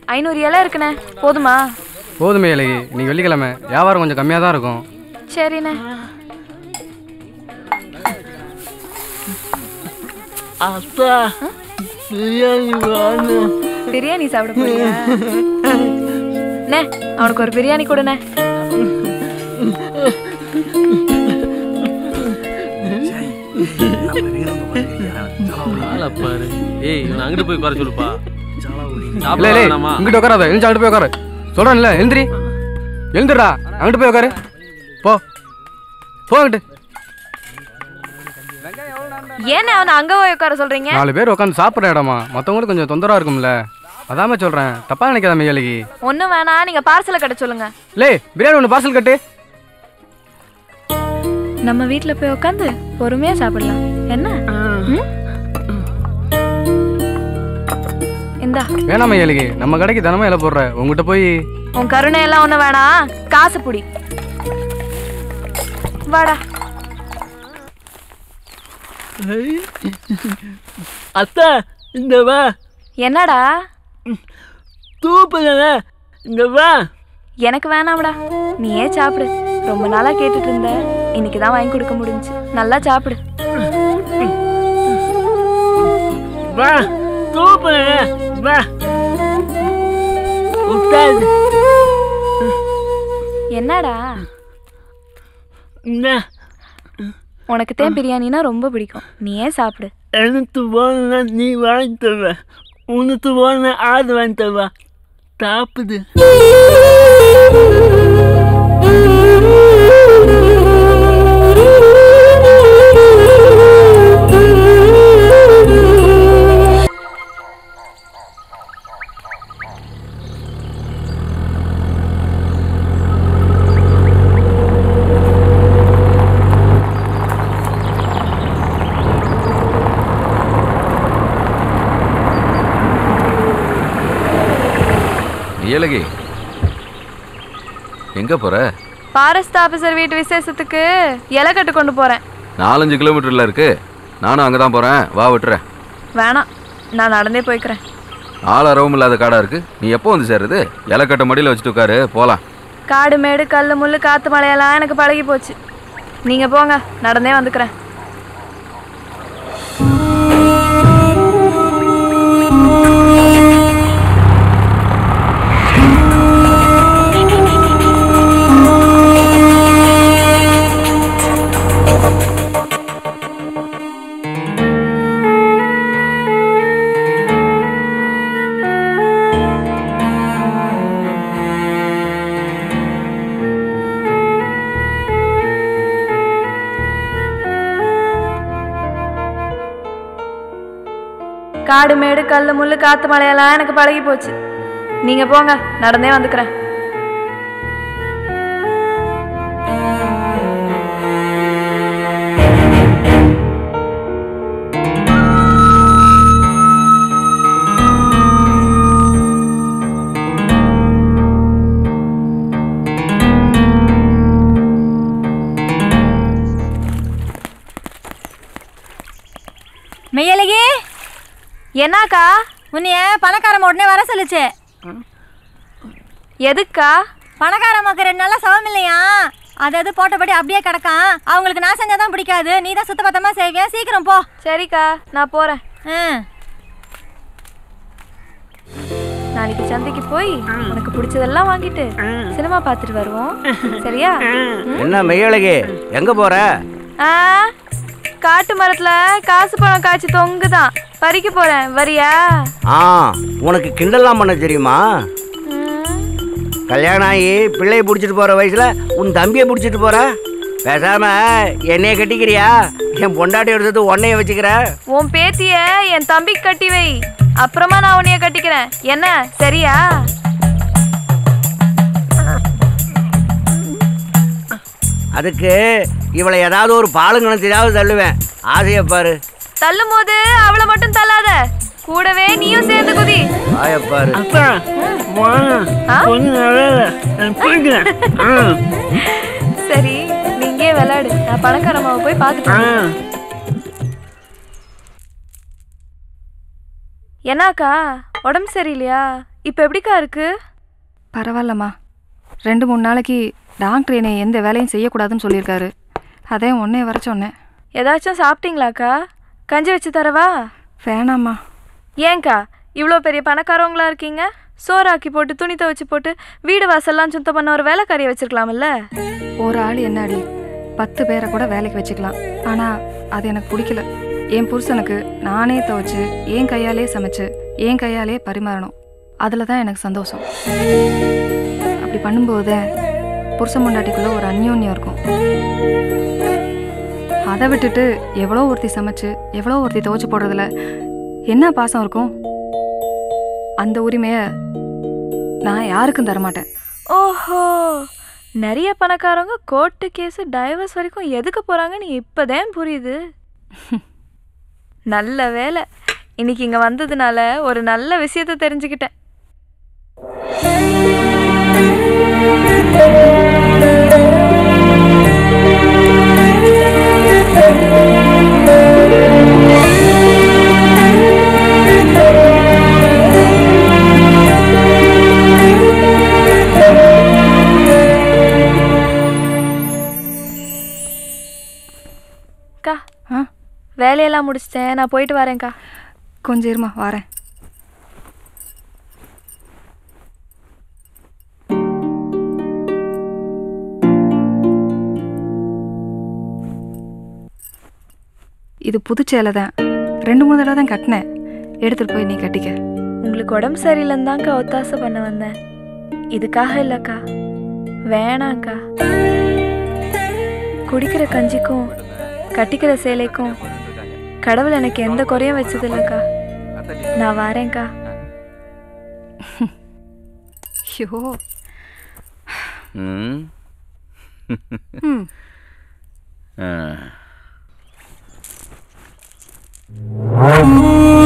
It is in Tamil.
ஐநூறு இலை இருக்குண்ணே போதுமா போதுமே இலகி இன்னைக்கு வெள்ளிக்கிழமை வியாபாரம் கொஞ்சம் கம்மியாக தான் இருக்கும் சரிண்ணே அத்தா பிரியாணி வேணும் பிரியாணி சாப்பிட போறியா அண்ணே அவனுக்கு ஒரு பிரியாணி கொடுண்ணே ஆளை பாரு ஏய் இவன் அங்கிட்டு போய் உட்கார சொல்லுப்பா இல்லை சாப்பிட இல்லை வேணாமா இங்கிட்ட உட்காராத எழுந்து அங்கிட்டு போய் உட்காரு சொல்கிறேன்ல எழுந்திரி எழுந்துடா அங்கிட்டு போய் உட்காரு போ போ அங்கிட்டு ஏண்ணே அவனை அங்க போய் உட்கார சொல்றீங்க நாலு பேர் உட்காந்து சாப்பிட்ற இடமா மற்றவங்களுக்கு கொஞ்சம் தொந்தரவாக இருக்கும்ல அதாம சொல்கிறேன் தப்பாக நினைக்காத மெய்யலகி ஒன்றும் வேணாம் நீங்க பார்சலை கட்ட சொல்லுங்க லே பிரியாணி ஒன்று பார்சல் கட்டு நம்ம வீட்ல போய் உட்காந்து பொறுமையா சாப்பிடலாம் என்ன ம்? இந்தா வேணாம் மெய்யலகி நம்ம கடைக்கு தினமும் இலை போடுற உங்ககிட்ட போய் உன் கருணை எல்லாம் ஒண்ணு வேணாம் காசு புடி வாடா அத்தா இந்த வா என்னடா தூப்புல இந்த வா எனக்கு வேணாம்டா நீயே சாப்பிடு ரொம்ப நாளா கேட்டுட்டு இருந்த இன்னைக்கு தான் வாங்கி கொடுக்க முடிஞ்சுச்சு நல்லா சாப்பிடு வா தூப்புல வா உட்காரு என்னடா இந்த உனக்கு தான் பிரியாணினா ரொம்ப பிடிக்கும் நீயே சாப்பிடு எனக்கு வேணும்னா நீ வாங்கி தருவ உனக்கு வேணும்னா ஆடு வாங்கி தருவா சாப்பிடு ஏலகி எங்க போற ஃபாரஸ்ட் ஆபீசர் வீட்டு விசேஷத்துக்கு இலை கட்டு கொண்டு போறேன் நாலஞ்சு கிலோமீட்டர்ல இருக்கு நானும் அங்கே தான் போறேன் வா விட்டுறேன் வேணாம் நான் நடந்தே போய்க்கிறேன் ஆள் அரவும் இல்லாத காடா இருக்கு நீ எப்போ வந்து சேர்றது இலக்கட்டை மடியில் வச்சுட்டு உட்காரு போலாம் காடு மேடு கல் முள்ளு காத்து மழையெல்லாம் எனக்கு பழகி போச்சு நீங்க போங்க நடந்தே வந்துக்கிறேன் காடு மேடு கல் முள்ளு காத்து மழையெல்லாம் எனக்கு பழகி போச்சு நீங்க போங்க நடந்தே வந்துக்கிறேன் மெய்யலகி என்னக்கா உன்னைய பணக்காரம்மா உடனே வர சொல்லுச்சு எதுக்கா பணக்காரம்மாக்கு ரெண்டு நாளா சவம் இல்லையா அது அது போட்டபடி அப்படியே கிடக்கான் அவங்களுக்கு நான் செஞ்சாதான் பிடிக்காது நீ தான் சுத்தபத்தமா செய்வியா சீக்கிரம் போ சரிக்கா நான் போறேன் ம் நாளைக்கு சந்தைக்கு போய் உனக்கு பிடிச்சதெல்லாம் வாங்கிட்டு சினிமா பார்த்துட்டு வருவோம் சரியா என்ன மெய்யழகி எங்க போற ஆ காட்டு மரத்துல காசு பழம் காய்ச்சி தொங்குதான் பறிக்க போறேன் வரியா ஆ உனக்கு கிண்டல்லாம் பண்ண தெரியுமா ம், கல்யாணம் ஆகி பிள்ளைய பிடிச்சிட்டு போற வயசுல உன் தம்பியை பிடிச்சிட்டு போற பேசாம என்னைய கட்டிக்கிறியா என் பொண்டாட்டி எடுத்தது உன்னைய வச்சுக்கிற உன் பேத்திய என் தம்பிக்கு கட்டி வை அப்புறமா நான் உன்னைய கட்டிக்கிறேன் என்ன சரியா அதுக்கு இவளை ஏதாவது ஒரு பாலுங்கணத்தையாவது தள்ளுவேன் ஆசையை பாரு தள்ளும் போது அவளை மட்டும் தள்ளாத கூடவே நீயும் சேர்ந்து குதி வாயப்பாரு அத்தா வாங்க ஆ? கொஞ்சம் நல்லா நான் போய்க்கிறேன் ஆ சரி நீ இங்கே விளையாடு நான் பணக்காரமாவை போய் பார்த்துட்டு ஆ வரேன். என்னக்கா உடம்பு சரியில்லையா இப்போ எப்படிக்கா இருக்கு பரவாயில்லம்மா ரெண்டு மூணு நாளைக்கு டாக்டர் என்னை எந்த வேலையும் செய்யக்கூடாதுன்னு சொல்லியிருக்காரு அதே உன்னே வர சொன்னேன் ஏதாச்சும் சாப்பிட்டீங்களாக்கா கஞ்சி வச்சு தரவா வேணாம்மா ஏன்க்கா இவ்வளோ பெரிய பணக்காரவங்களா இருக்கீங்க சோறாக்கி போட்டு துணி துவைச்சு போட்டு வீடு வாசல்லாம் சுத்தம் பண்ண ஒரு வேலைக்காரியை வச்சிருக்கலாம்ல ஒரு ஆள் என்னாடி பத்து பேரை கூட வேலைக்கு வச்சுக்கலாம் ஆனால் அது எனக்கு பிடிக்கல என் புருஷனுக்கு நானே துவைச்சு என் கையாலே சமைச்சு என் கையாலே பரிமாறணும் அதில் தான் எனக்கு சந்தோஷம் அப்படி பண்ணும்போது புருஷன் முண்டாட்டிக்குள்ளே ஒரு அந்யோன்யம் இருக்கும் அதை விட்டுட்டு எவ்வளோ ஒருத்தி சமைச்சு எவ்வளோ ஒருத்தி துவைச்சு போடுறதுல என்ன பாசம் இருக்கும் அந்த உரிமையை நான் யாருக்கும் தரமாட்டேன் ஓஹோ நிறைய பணக்காரவங்க கோர்ட்டு கேஸு டைவர்ஸ் வரைக்கும் எதுக்கு போகிறாங்கன்னு இப்போதான் புரியுது நல்ல வேலை இன்னைக்கு இங்கே வந்ததுனால ஒரு நல்ல விஷயத்த தெரிஞ்சுக்கிட்டேன் அக்கா ஆ வேலையெல்லாம் முடிச்சிட்டேன் நான் போயிட்டு வரேன்க்கா கொஞ்சம் இருமா வரேன் இது புது சேலை தான் ரெண்டு மூணு தடவை தான் கட்டினேன் எடுத்துட்டு போய் நீ கட்டிக்க உங்களுக்கு உடம்பு சரியில்லைன்னு தான்க்கா ஒத்தாசை பண்ண வந்தேன் இதுக்காக இல்லைக்கா வேணாங்க்கா குடிக்கிற கஞ்சிக்கும் கட்டிக்கிற சேலைக்கும் கடவுள் எனக்கு எந்த குறையும் வச்சது இல்லைக்கா நான் வரேன்க்கா ஐயோ ம் ம் ஆ.